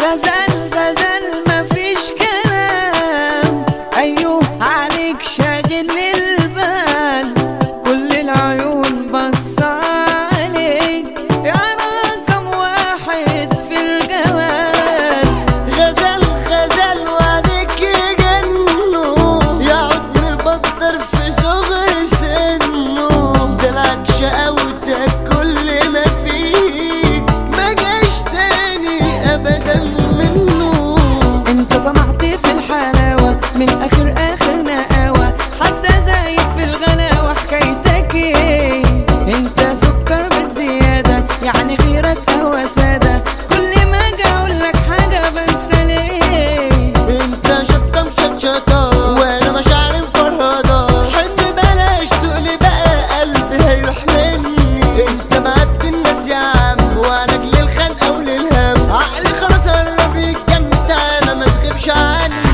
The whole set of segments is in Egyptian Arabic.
غزل غزل مفيش كلام ايوه عليك شاغل البال كل العيون بص عليك يا رقم واحد في الجمال غزل غزل وعليك يجنوا يقعد مبطر في صغر سنه دلعك شقاوتك كل ما فيك ما جاش تاني ابدا منه انت طمعت في الحلاوة من اخر اخر نقاوة حتى زايد في الغلاوة حكايتك ايه انت سكر بالزيادة يعني غيرك قهوة سادة كل ما اجي اقول لك حاجة بنسى ليه انت شطة مشطشطة وانا مشاعري مفرهدة حن بلاش تقولي بقى قلبي هيروح مني انت معدي الناس يا عم وانا للخنقة وللهم عقلي خلاص قرب يتجن تعالى ما تغيبش عني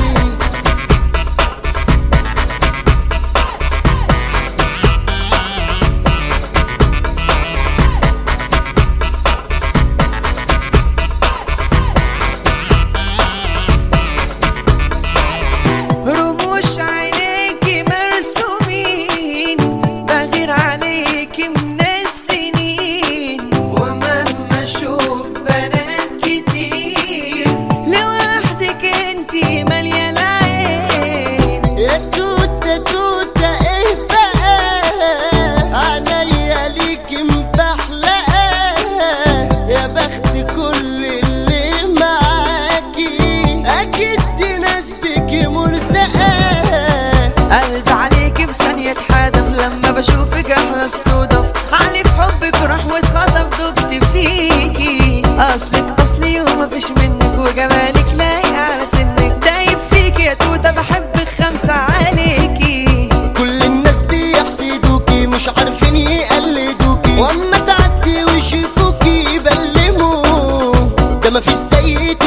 رموش عينيكي مرسومين بغير عليكي من السنين ومهما اشوف بنات كتير لوحدك انتي مليانة عين يا توتة توتة ايه بقى عينيا ليك مبحلقة يا بخت كل اللي معاكي اكيد دي ناس بيكي مرزقة قلب عليكي في ثانية اتحدف لما بشوفك احلى الصدف علي في حبك وراح واتخطف دبت فيكي اصلك اصلي ومفيش منك وجمالك لايق على سنك دايب فيكي يا توتة بحبك خمسة عليكي كل الناس بيحسدوكي مش عارفين يقلدوكي واما تعدي ويشوفوكي يبلموا ده مفيش زي